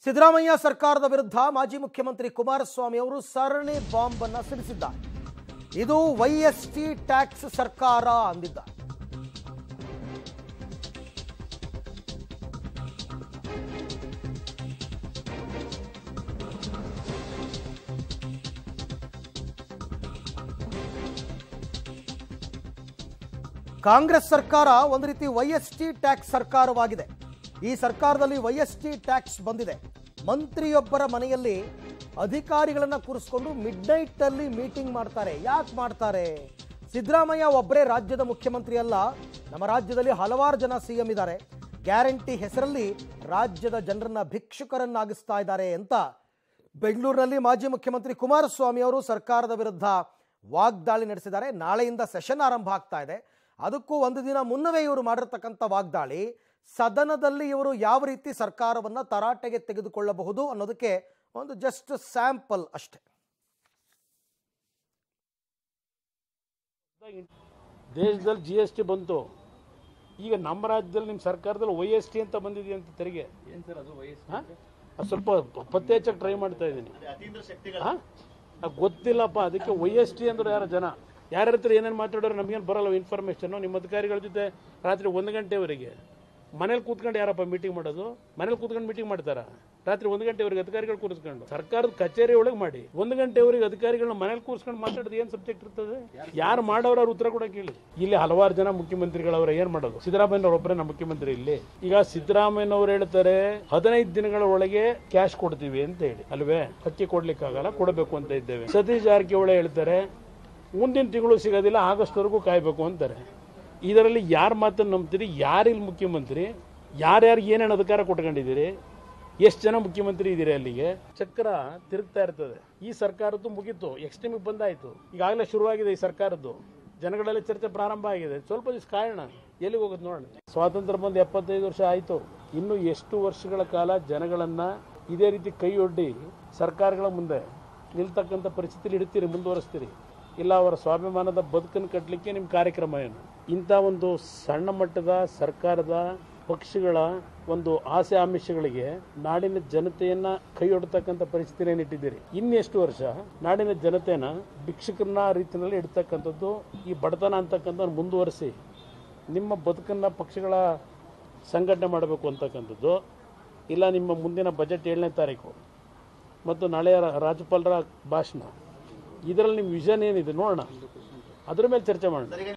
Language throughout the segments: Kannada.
ಸಿದ್ದರಾಮಯ್ಯ ಸರ್ಕಾರದ ವಿರುದ್ಧ ಮಾಜಿ ಮುಖ್ಯಮಂತ್ರಿ ಕುಮಾರಸ್ವಾಮಿ ಅವರು ಸರಣಿ ಬಾಂಬ್ ಅನ್ನ ಸಿಡಿಸಿದ್ದಾರೆ ಇದು ವೈಎಸ್ಟಿ ಟ್ಯಾಕ್ಸ್ ಸರ್ಕಾರ ಅಂದಿದ್ದಾರೆ ಕಾಂಗ್ರೆಸ್ ಸರ್ಕಾರ ಒಂದು ರೀತಿ ವೈಎಸ್ಟಿ ಟ್ಯಾಕ್ಸ್ ಸರ್ಕಾರವಾಗಿದೆ ಈ ಸರ್ಕಾರದಲ್ಲಿ ವೈಎಸ್ಟಿ ಟ್ಯಾಕ್ಸ್ ಬಂದಿದೆ ಮಂತ್ರಿಯೊಬ್ಬರ ಮನೆಯಲ್ಲಿ ಅಧಿಕಾರಿಗಳನ್ನ ಕೂರಿಸ್ಕೊಂಡು ಮಿಡ್ ನೈಟ್ ಅಲ್ಲಿ ಮೀಟಿಂಗ್ ಮಾಡ್ತಾರೆ ಯಾಕೆ ಮಾಡ್ತಾರೆ ಸಿದ್ದರಾಮಯ್ಯ ಒಬ್ಬರೇ ರಾಜ್ಯದ ಮುಖ್ಯಮಂತ್ರಿ ಅಲ್ಲ ನಮ್ಮ ರಾಜ್ಯದಲ್ಲಿ ಹಲವಾರು ಜನ ಸಿಎಂ ಇದ್ದಾರೆ ಗ್ಯಾರಂಟಿ ಹೆಸರಲ್ಲಿ ರಾಜ್ಯದ ಜನರನ್ನ ಭಿಕ್ಷುಕರನ್ನಾಗಿಸ್ತಾ ಇದ್ದಾರೆ ಅಂತ ಬೆಂಗಳೂರಿನಲ್ಲಿ ಮಾಜಿ ಮುಖ್ಯಮಂತ್ರಿ ಕುಮಾರಸ್ವಾಮಿ ಅವರು ಸರ್ಕಾರದ ವಿರುದ್ಧ ವಾಗ್ದಾಳಿ ನಡೆಸಿದ್ದಾರೆ ನಾಳೆಯಿಂದ ಸೆಷನ್ ಆರಂಭ ಆಗ್ತಾ ಇದೆ ಅದಕ್ಕೂ ಒಂದು ದಿನ ಮುನ್ನವೇ ಇವರು ಮಾಡಿರ್ತಕ್ಕಂಥ ವಾಗ್ದಾಳಿ ಸದನದಲ್ಲಿ ಇವರು ಯಾವ ರೀತಿ ಸರ್ಕಾರವನ್ನು ತರಾಟೆಗೆ ತೆಗೆದುಕೊಳ್ಳಬಹುದು ಅನ್ನೋದಕ್ಕೆ ಒಂದು ಜಸ್ಟ್ ಸ್ಯಾಂಪಲ್ ಅಷ್ಟೇ ದೇಶದಲ್ಲಿ ಜಿ ಎಸ್ ಟಿ ಬಂತು ಈಗ ನಮ್ಮ ರಾಜ್ಯದಲ್ಲಿ ನಿಮ್ಮ ಸರ್ಕಾರದಲ್ಲಿ ವೈ ಎಸ್ ಟಿ ಅಂತ ಬಂದಿದೆಯಂತ ತೆರಿಗೆ ಏನ್ ಸರ್ ಅದು ವಯಸ್ಸು ಹಾ? ಅದು ಸ್ವಲ್ಪ ಪತ್ತೆ ಹಚ್ಚಕ್ಕೆ ಟ್ರೈ ಮಾಡ್ತಾ ಇದ್ದೀನಿ ಹಾ? ಅದು ಗೊತ್ತಿಲ್ಲಪ್ಪ ಅದಕ್ಕೆ ವೈ ಎಸ್ ಟಿ ಅಂದ್ರೆ ಯಾರ ಜನ ಯಾರ ಹತ್ರ ಏನೇನು ಮಾತಾಡೋರು ನಮಗೇನು ಬರಲ್ಲ ಇನ್ಫಾರ್ಮೇಷನ್ ನಿಮ್ಮ ಅಧಿಕಾರಿಗಳ ಜೊತೆ ರಾತ್ರಿ ಒಂದು ಗಂಟೆವರೆಗೆ ಮನೇಲಿ ಕೂತ್ಕೊಂಡು ಯಾರಪ್ಪ ಮೀಟಿಂಗ್ ಮಾಡೋದು ಮನೇಲಿ ಕೂತ್ಕೊಂಡು ಮೀಟಿಂಗ್ ಮಾಡ್ತಾರ ರಾತ್ರಿ ಒಂದು ಗಂಟೆವರೆಗೆ ಅಧಿಕಾರಿಗಳು ಕೂರಿಸ್ಕೊಂಡು ಸರ್ಕಾರದ ಕಚೇರಿ ಒಳಗೆ ಮಾಡಿ ಒಂದು ಗಂಟೆವರೆಗೆ ಅಧಿಕಾರಿಗಳನ್ನ ಮನೇಲಿ ಕೂರಿಸ್ಕೊಂಡು ಮಾತಾಡೋದು ಏನು ಸಬ್ಜೆಕ್ಟ್ ಇರ್ತದೆ ಯಾರು ಮಾಡೋರು ಅವ್ರು ಉತ್ತರ ಕೂಡ ಕೇಳಿ ಇಲ್ಲಿ ಹಲವಾರು ಜನ ಮುಖ್ಯಮಂತ್ರಿಗಳವ್ರ ಏನ್ ಮಾಡೋದು ಸಿದ್ದರಾಮಯ್ಯನವ್ರ ಒಬ್ಬರೇ ನಮ್ಮ ಮುಖ್ಯಮಂತ್ರಿ ಇಲ್ಲಿ ಈಗ ಸಿದ್ದರಾಮಯ್ಯನವ್ರು ಹೇಳ್ತಾರೆ ಹದಿನೈದು ದಿನಗಳ ಒಳಗೆ ಕ್ಯಾಶ್ ಕೊಡ್ತೀವಿ ಅಂತ ಹೇಳಿ ಅಲ್ವೇ ಅಕ್ಕಿ ಕೊಡ್ಲಿಕ್ಕಾಗಲ್ಲ ಕೊಡಬೇಕು ಅಂತ ಇದ್ದೇವೆ ಸತೀಶ್ ಜಾರಕಿಹೊಳಿ ಹೇಳ್ತಾರೆ ಮುಂದಿನ ತಿಂಗಳು ಸಿಗೋದಿಲ್ಲ ಆಗಸ್ಟ್ವರೆಗೂ ಕಾಯ್ಬೇಕು ಅಂತಾರೆ ಇದರಲ್ಲಿ ಯಾರ ಮಾತನ್ನು ನಂಬ್ತೀರಿ ಯಾರಿಲ್ಲಿ ಮುಖ್ಯಮಂತ್ರಿ ಯಾರ್ಯಾರಿಗೆ ಏನೇನು ಅಧಿಕಾರ ಕೊಟ್ಕೊಂಡಿದ್ದೀರಿ ಎಷ್ಟು ಜನ ಮುಖ್ಯಮಂತ್ರಿ ಇದ್ದೀರಿ ಅಲ್ಲಿಗೆ ಚಕ್ರ ತಿರುಗ್ತಾ ಇರ್ತದೆ ಈ ಸರ್ಕಾರದ್ದು ಮುಗೀತು ಎಕ್ಸ್ಟ್ರೀಮಿಗೆ ಬಂದಾಯಿತು ಈಗಾಗಲೇ ಶುರುವಾಗಿದೆ ಈ ಸರ್ಕಾರದ್ದು ಜನಗಳಲ್ಲಿ ಚರ್ಚೆ ಪ್ರಾರಂಭ ಆಗಿದೆ ಸ್ವಲ್ಪ ದಿವಸ ಕಾಯೋಣ ಎಲ್ಲಿಗೆ ಹೋಗುತ್ತೆ ನೋಡೋಣ ಸ್ವಾತಂತ್ರ್ಯ ಬಂದು ಎಪ್ಪತ್ತೈದು ವರ್ಷ ಆಯಿತು ಇನ್ನು ಎಷ್ಟು ವರ್ಷಗಳ ಕಾಲ ಜನಗಳನ್ನ ಇದೇ ರೀತಿ ಕೈಯೊಡ್ಡಿ ಸರ್ಕಾರಗಳ ಮುಂದೆ ನಿಲ್ತಕ್ಕಂಥ ಪರಿಸ್ಥಿತಿಲಿ ಇಡ್ತೀರಿ ಮುಂದುವರಿಸ್ತೀರಿ ಇಲ್ಲ ಅವರ ಸ್ವಾಭಿಮಾನದ ಬದುಕನ್ನು ಕಟ್ಟಲಿಕ್ಕೆ ನಿಮ್ಮ ಕಾರ್ಯಕ್ರಮ ಏನು ಇಂಥ ಒಂದು ಸಣ್ಣ ಮಟ್ಟದ ಸರ್ಕಾರದ ಪಕ್ಷಗಳ ಒಂದು ಆಸೆ ಆಮಿಷಗಳಿಗೆ ನಾಡಿನ ಜನತೆಯನ್ನ ಕೈಯೊಡ್ತಕ್ಕಂಥ ಪರಿಸ್ಥಿತಿಯನ್ನು ಇಟ್ಟಿದ್ದೀರಿ ಇನ್ನೆಷ್ಟು ವರ್ಷ ನಾಡಿನ ಜನತೆನ ಭಿಕ್ಷುಕರನ್ನ ರೀತಿಯಲ್ಲಿ ಇಡ್ತಕ್ಕಂಥದ್ದು ಈ ಬಡತನ ಅಂತಕ್ಕಂಥ ಮುಂದುವರಿಸಿ ನಿಮ್ಮ ಬದುಕನ್ನು ಪಕ್ಷಗಳ ಸಂಘಟನೆ ಮಾಡಬೇಕು ಅಂತಕ್ಕಂಥದ್ದು ಇಲ್ಲ ನಿಮ್ಮ ಮುಂದಿನ ಬಜೆಟ್ ಏಳನೇ ತಾರೀಕು ಮತ್ತು ನಾಳೆಯ ರಾ- ರಾಜ್ಯಪಾಲರ ಭಾಷಣ ಇದರಲ್ಲಿ ನಿಮ್ಮ ವಿಷನ್ ಏನಿದೆ ನೋಡೋಣ ಅದ್ರ ಮೇಲೆ ಚರ್ಚೆ ಮಾಡೋಣ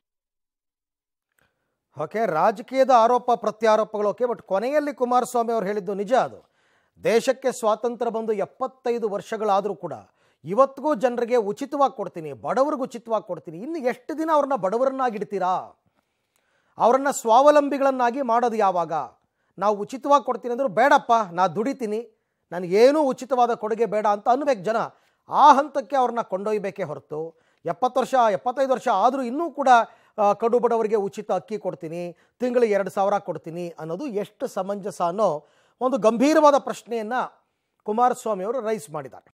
ಓಕೆ ರಾಜಕೀಯದ ಆರೋಪ ಪ್ರತ್ಯಾರೋಪಗಳು ಓಕೆ ಬಟ್ ಕೊನೆಯಲ್ಲಿ ಕುಮಾರಸ್ವಾಮಿ ಅವರು ಹೇಳಿದ್ದು ನಿಜ ಅದು ದೇಶಕ್ಕೆ ಸ್ವಾತಂತ್ರ್ಯ ಬಂದು ಎಪ್ಪತ್ತೈದು ವರ್ಷಗಳಾದರೂ ಕೂಡ ಇವತ್ತಿಗೂ ಜನರಿಗೆ ಉಚಿತವಾಗಿ ಕೊಡ್ತೀನಿ ಬಡವರಿಗೆ ಉಚಿತವಾಗಿ ಕೊಡ್ತೀನಿ ಇನ್ನು ಎಷ್ಟು ದಿನ ಅವ್ರನ್ನ ಬಡವರನ್ನಾಗಿಡ್ತೀರಾ ಅವರನ್ನ ಸ್ವಾವಲಂಬಿಗಳನ್ನಾಗಿ ಮಾಡೋದು ಯಾವಾಗ ನಾವು ಉಚಿತವಾಗಿ ಕೊಡ್ತೀನಿ ಅಂದರೂ ಬೇಡಪ್ಪ ನಾ ದುಡಿತೀನಿ ನನಗೇನೂ ಉಚಿತವಾದ ಕೊಡುಗೆ ಬೇಡ ಅಂತ ಅನ್ಬೇಕು ಜನ ಆ ಹಂತಕ್ಕೆ ಅವ್ರನ್ನ ಕೊಂಡೊಯ್ಬೇಕೇ ಹೊರತು ಎಪ್ಪತ್ತು ವರ್ಷ ಎಪ್ಪತ್ತೈದು ವರ್ಷ ಆದರೂ ಇನ್ನೂ ಕೂಡ ಆ, ಕಡು ಬಡವರಿಗೆ ಉಚಿತ ಅಕ್ಕಿ ಕೊಡ್ತೀನಿ ತಿಂಗಳಿಗೆ ಎರಡು ಸಾವಿರ ಕೊಡ್ತೀನಿ ಅನ್ನೋದು ಎಷ್ಟು ಸಮಂಜಸ ಅನ್ನೋ ಒಂದು ಗಂಭೀರವಾದ ಪ್ರಶ್ನೆಯನ್ನು ಕುಮಾರಸ್ವಾಮಿ ಅವರು ರೈಸ್ ಮಾಡಿದ್ದಾರೆ